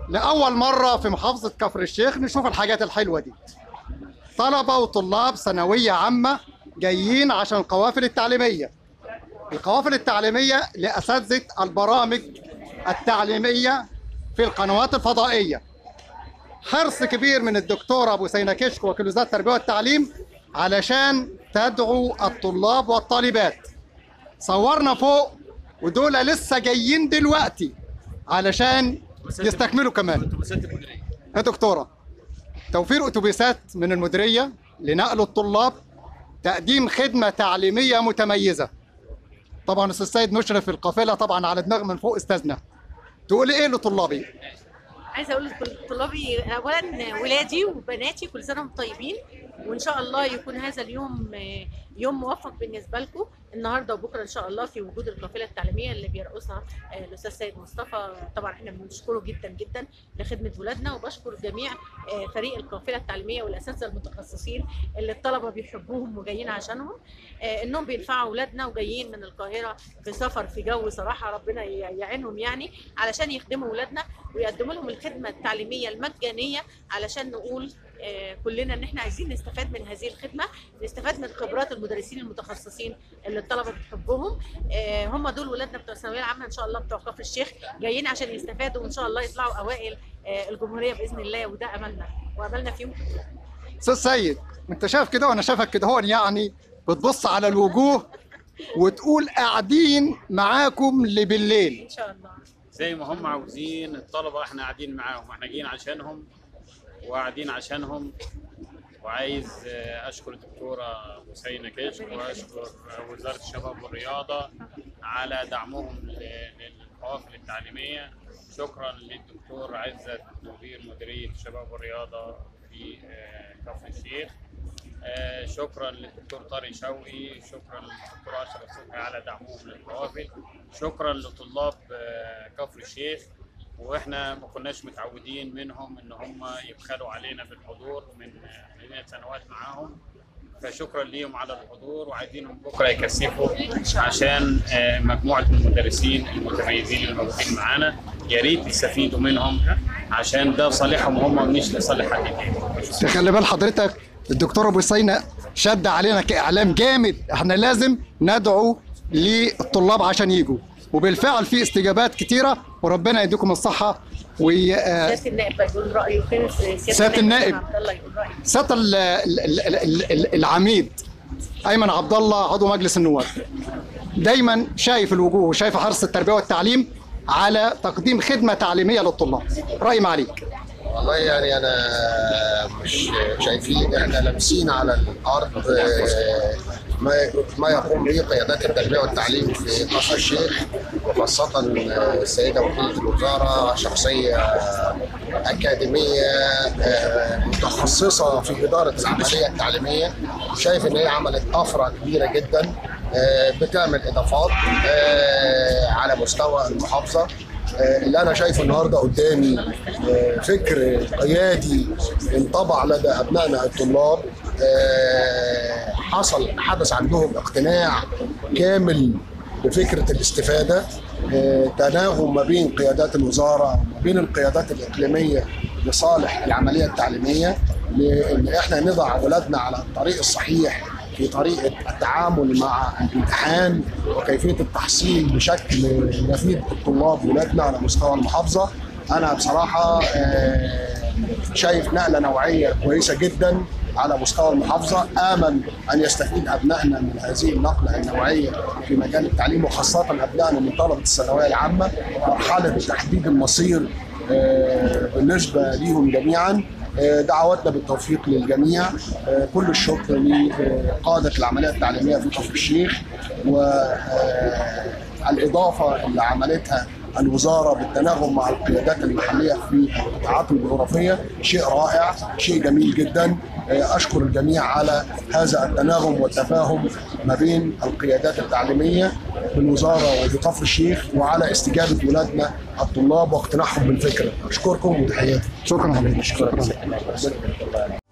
لأول مرة في محافظة كفر الشيخ نشوف الحاجات الحلوة دي طلبة وطلاب ثانوية عامة جايين عشان القوافل التعليمية القوافل التعليمية لأساتذة البرامج التعليمية في القنوات الفضائية حرص كبير من الدكتور أبو سينا كشك وكيل وزارة التربية والتعليم علشان تدعو الطلاب والطالبات صورنا فوق ودول لسه جايين دلوقتي علشان يستكملوا كمان اتوبيسات المديريه يا دكتورة توفير أتوبيسات من المديرية لنقل الطلاب تقديم خدمة تعليمية متميزة طبعا أستاذ سيد مشرف القافلة طبعا على دماغ من فوق استاذنا تقول إيه لطلابي؟ عايزه اقول لكل طلابي اولا ولادي وبناتي كل سنه وانتم طيبين وان شاء الله يكون هذا اليوم آه، يوم موفق بالنسبه لكم النهارده وبكره ان شاء الله في وجود القافله التعليميه اللي بيرقصها آه، الاستاذ سيد مصطفى طبعا احنا بنشكره جدا جدا لخدمه ولادنا وبشكر جميع آه، فريق القافله التعليميه والاساتذه المتخصصين اللي الطلبه بيحبوهم وجايين عشانهم آه، انهم بينفعوا ولادنا وجايين من القاهره في سفر في جو صراحه ربنا ي- يعينهم يعني علشان يخدموا ولادنا ويقدموا لهم الخدمه التعليميه المجانيه علشان نقول آه، كلنا ان احنا عايزين نستفاد من هذه الخدمه نستفاد من خبرات المدرسين المتخصصين اللي الطلبه بتحبهم آه، هم دول ولادنا بتوع الثانويه العامه ان شاء الله بتوع كفر الشيخ جايين عشان يستفادوا وان شاء الله يطلعوا اوائل آه، الجمهوريه باذن الله وده املنا واملنا فيهم أستاذ سيد أنت شايف كده وأنا شايفك كده هون يعني بتبص على الوجوه وتقول قاعدين معاكم لبالليل ان شاء الله زي ما هم عاوزين الطلبه احنا قاعدين معاهم احنا جايين عشانهم وقاعدين عشانهم وعايز آه، اشكر الدكتوره حسينه كشك واشكر آه، وزاره الشباب والرياضه على دعمهم ل- للقوافل التعليميه شكرا للدكتور عزت مدير مديريه الشباب والرياضه في آه، كفر الشيخ آه، شكرا للدكتور طارق شوقي شكرا للدكتور اشرف صبحي على دعمهم للقوافل شكرا لطلاب آه، كفر الشيخ واحنا ما كناش متعودين منهم ان هم يبخلوا علينا بالحضور من آه، من سنوات معاهم فشكرا ليهم على الحضور وعايزينهم بكره يكثفوا عشان آه، مجموعه المدرسين المتميزين اللي موجودين معانا يا ريت يستفيدوا منهم عشان ده صالحهم هم مش لصالح حد تاني تخلي بال حضرتك الدكتور ابو سينا شد علينا كاعلام جامد احنا لازم ندعو للطلاب عشان يجوا وبالفعل في استجابات كتيره وربنا يديكم الصحه وي آه، سياده النائب بيقول رايه فين سيادة النائب. عبد الله يقول رايه سياده ال- ال- ال- ال- ال- العميد ايمن عبد الله عضو مجلس النواب دايما شايف الوجوه وشايف حرص التربيه والتعليم على تقديم خدمه تعليميه للطلاب راي معاليك والله يعني انا مش شايفين احنا لامسين على الارض آه، ما ما يقوم به قيادات التربيه والتعليم في كفر الشيخ وخاصه آه، السيده وكيله الوزاره شخصيه اكاديميه آه، متخصصه في اداره العمليه التعليميه شايف ان هي عملت طفره كبيره جدا آه، بتعمل اضافات آه، على مستوى المحافظه آه، اللي انا شايفه النهارده قدامي آه، فكر قيادي انطبع لدى ابنائنا الطلاب آه، حصل حدث عندهم اقتناع كامل بفكره الاستفاده آه، تناغم ما بين قيادات الوزاره وما بين القيادات الاقليميه لصالح العمليه التعليميه لان احنا نضع اولادنا على الطريق الصحيح في طريقه التعامل مع الامتحان وكيفيه التحصيل بشكل يفيد الطلاب ولادنا على مستوى المحافظه انا بصراحه آه، شايف نقله نوعيه كويسه جدا على مستوى المحافظه امل ان يستفيد ابنائنا من هذه النقله النوعيه في مجال التعليم وخاصه ابنائنا من طلبه الثانويه العامه مرحله تحديد المصير آه، بالنسبه ليهم جميعا آه، دعواتنا بالتوفيق للجميع آه، كل الشكر لقادة العملية التعليمية في كفر الشيخ والإضافة اللي عملتها الوزارة بالتناغم مع القيادات المحلية في القطاعات الجغرافية شيء رائع شيء جميل جدا آه، أشكر الجميع على هذا التناغم والتفاهم ما بين القيادات التعليمية بالوزارة وبكفر الشيخ وعلى استجابة ولادنا الطلاب واقتناعهم بالفكرة أشكركم وتحياتي شكرا حضرتك شكرا